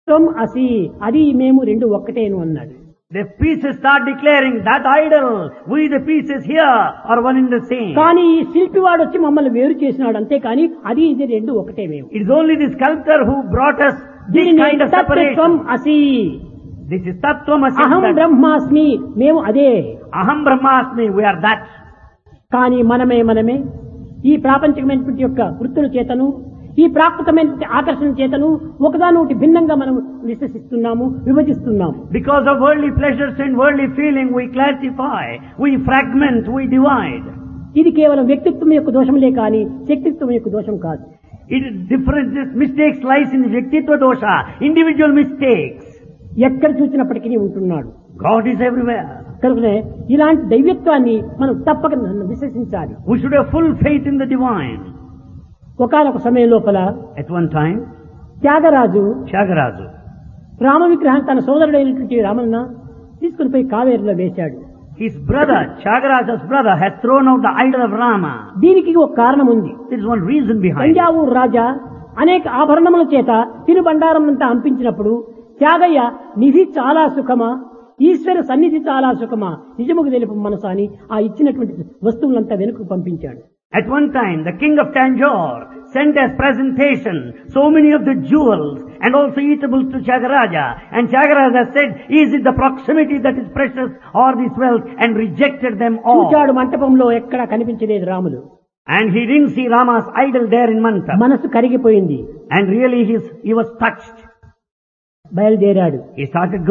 త్వం అసి అది మేము రెండు ఒక్కటేను అన్నాడు The pieces start declaring that idol, we the pieces here are one and the same. కానీ ఈ శిల్పి వాడు వచ్చి మమ్మల్ని వేరు చేసినాడు అంతే కానీ అది ఇది రెండు ఒకటే మేము It is only the sculptor who brought us this దీనిని kind of తత్వం separation. అసి This is Tattvamasi. అహం that- బ్రహ్మాస్మి మేము అదే Aham Brahmasmi, we are that. కానీ మనమే మనమే ఈ ప్రాపంచికమైనటువంటి యొక్క వృత్తుల చేతను ఈ ప్రాకృతమైనటువంటి ఆకర్షణ చేతను ఒకదానొకటి భిన్నంగా మనం విశ్వసిస్తున్నాము విభజిస్తున్నాము Because of worldly pleasures and worldly feeling, we classify, we fragment, we divide. ఇది కేవలం వ్యక్తిత్వం యొక్క దోషంలే కానీ శక్తిత్వం యొక్క దోషం కాదు It is different, this mistakes lies in the Vyaktitva dosha, individual mistakes. ఎక్కడ చూసినప్పటికీ ఉంటున్నాడు God is everywhere. కనుకనే ఇలాంటి దైవ్యత్వాన్ని మనం తప్పక విశ్వసించాలి We should have full faith in the divine. ఒకనొక సమయం లోపల At one time, Tyagaraju Tyagaraja, Rama విగ్రహం తన సోదరుడైనటువంటి రామన్న తీసుకుని పోయి కావేరులో వేశాడు his brother, Tyagaraja's brother, had thrown out the idol of Rama. దీనికి ఒక కారణం ఉంది There is one reason behind it. Thanjavur రాజా అనేక ఆభరణముల చేత తినుబండారం అంతా అంపించినప్పుడు త్యాగయ్య నిధి చాలా సుఖమా ఈశ్వర సన్నిధి చాలా సుఖమా నిజముకు తెలుపు మనసు అని ఆ ఇచ్చినటువంటి వస్తువులంతా వెనుకకు పంపించాడు At one time, the king of Tanjore sent as presentation so many of the jewels and also eatables to Chagaraja. And Chagaraja said, is it the proximity that is precious or this wealth? And rejected them all. చూచాడు మంటపంలో ఎక్కడా కనిపించలేదు Ramulu And he didn't see Rama's idol there in Manta. మనసు కరిగిపోయింది And really he, he was touched. బయలుదేరాడు He started